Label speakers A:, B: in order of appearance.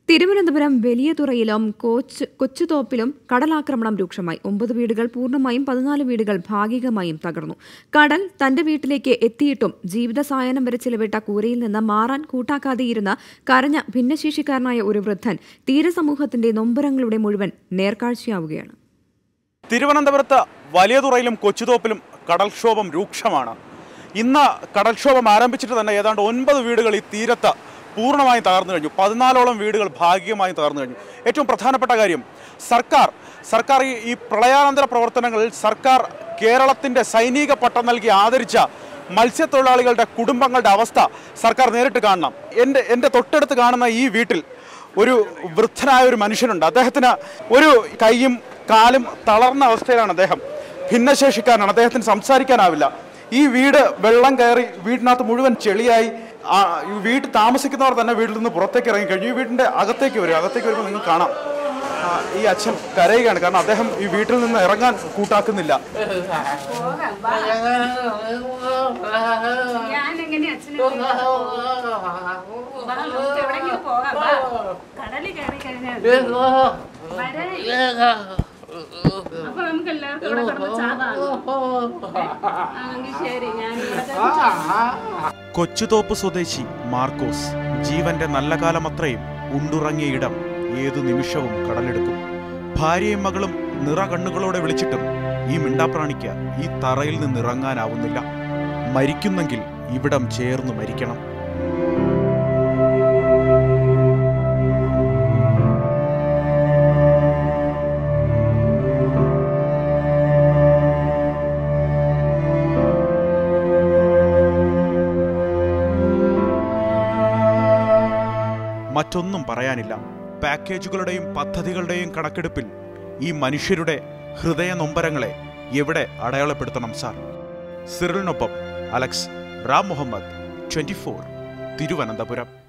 A: തിരുവനന്തപുരം വലിയ തുറയിലും കോച്ച് കൊച്ചുതോപ്പിലും കടലാക്രമണം രൂക്ഷമായി ഒമ്പത് വീടുകൾ പൂർണ്ണമായും പതിനാല് വീടുകൾ ഭാഗികമായും തകർന്നു കടൽ തന്റെ വീട്ടിലേക്ക് എത്തിയിട്ടും ജീവിത സായാഹ്നം വരെ ചിലവിട്ട കൂരയിൽ നിന്ന് മാറാൻ കൂട്ടാക്കാതെയിരുന്ന കരഞ്ഞ ഭിന്നശേഷിക്കാരനായ ഒരു വൃദ്ധൻ തീരസമൂഹത്തിന്റെ നൊമ്പരങ്ങളുടെ മുഴുവൻ നേർക്കാഴ്ചയാവുകയാണ്
B: തിരുവനന്തപുരത്ത് വലിയതുറയിലും കൊച്ചുതോപ്പിലും കടൽക്ഷോഭം രൂക്ഷമാണ് ഇന്ന് കടൽക്ഷോഭം ആരംഭിച്ചിട്ട് തന്നെ ഏതാണ്ട് ഒൻപത് വീടുകൾ ഈ തീരത്ത് പൂർണ്ണമായും തകർന്നു കഴിഞ്ഞു പതിനാലോളം വീടുകൾ ഭാഗികമായും തകർന്നു കഴിഞ്ഞു ഏറ്റവും പ്രധാനപ്പെട്ട കാര്യം സർക്കാർ സർക്കാർ ഈ ഈ പ്രളയാനന്തര പ്രവർത്തനങ്ങളിൽ സർക്കാർ കേരളത്തിൻ്റെ സൈനിക പട്ടം നൽകി ആദരിച്ച മത്സ്യത്തൊഴിലാളികളുടെ കുടുംബങ്ങളുടെ അവസ്ഥ സർക്കാർ നേരിട്ട് കാണണം എൻ്റെ എൻ്റെ തൊട്ടടുത്ത് കാണുന്ന ഈ വീട്ടിൽ ഒരു വൃദ്ധനായ ഒരു മനുഷ്യനുണ്ട് അദ്ദേഹത്തിന് ഒരു കൈയും കാലും തളർന്ന അവസ്ഥയിലാണ് അദ്ദേഹം ഭിന്നശേഷിക്കാരനാണ് അദ്ദേഹത്തിന് സംസാരിക്കാനാവില്ല ഈ വീട് വെള്ളം കയറി വീടിനകത്ത് മുഴുവൻ ചെളിയായി ആ, ഈ വീട്ടിൽ താമസിക്കുന്നവർ തന്നെ വീട്ടിൽ നിന്ന് പുറത്തേക്ക് ഇറങ്ങി കഴിഞ്ഞു ഈ വീടിൻ്റെ അകത്തേക്ക് വരും അകത്തേക്ക് വരുമ്പോൾ നിങ്ങൾക്ക് കാണാം ആ, ഈ അച്ഛൻ കരയുകയാണ് കാരണം അദ്ദേഹം ഈ വീട്ടിൽ നിന്ന് ഇറങ്ങാൻ കൂട്ടാക്കുന്നില്ല
C: ഞാൻ എങ്ങനെ അച്ഛനെ വാ, നമുക്ക് എവിടെയെങ്കിലും പോകാം വാ. കടലിൽ കയറി കഴിഞ്ഞാൽ വരാൻ. അപ്പൊ നമുക്ക് എല്ലാവർക്കും ഇവിടെ കിടന്ന് ചാവാം എങ്കിൽ ശരി ഞാൻ ഇവിടെ കിടന്ന്
B: കൊച്ചുതോപ്പ് സ്വദേശി മാർക്കോസ് ജീവന്റെ നല്ല കാലമത്രയും ഉണ്ടുറങ്ങിയ ഇടം ഏതു നിമിഷവും കടലെടുക്കും ഭാര്യയും മകളും നിറ കണ്ണുകളോടെ വിളിച്ചിട്ടും ഈ മിണ്ടാപ്രാണിക്ക് ഈ തറയിൽ നിന്ന് ഇറങ്ങാനാവുന്നില്ല മരിക്കുന്നെങ്കിൽ ഇവിടം ചേർന്നു മരിക്കണം മറ്റൊന്നും പറയാനില്ല പാക്കേജുകളുടെയും പദ്ധതികളുടെയും കണക്കെടുപ്പിൽ ഈ മനുഷ്യരുടെ ഹൃദയ നൊമ്പരങ്ങളെ എവിടെ അടയാളപ്പെടുത്തണം സാർ സിറിലിനൊപ്പം അലക്സ് റാം മുഹമ്മദ് ട്വന്റി തിരുവനന്തപുരം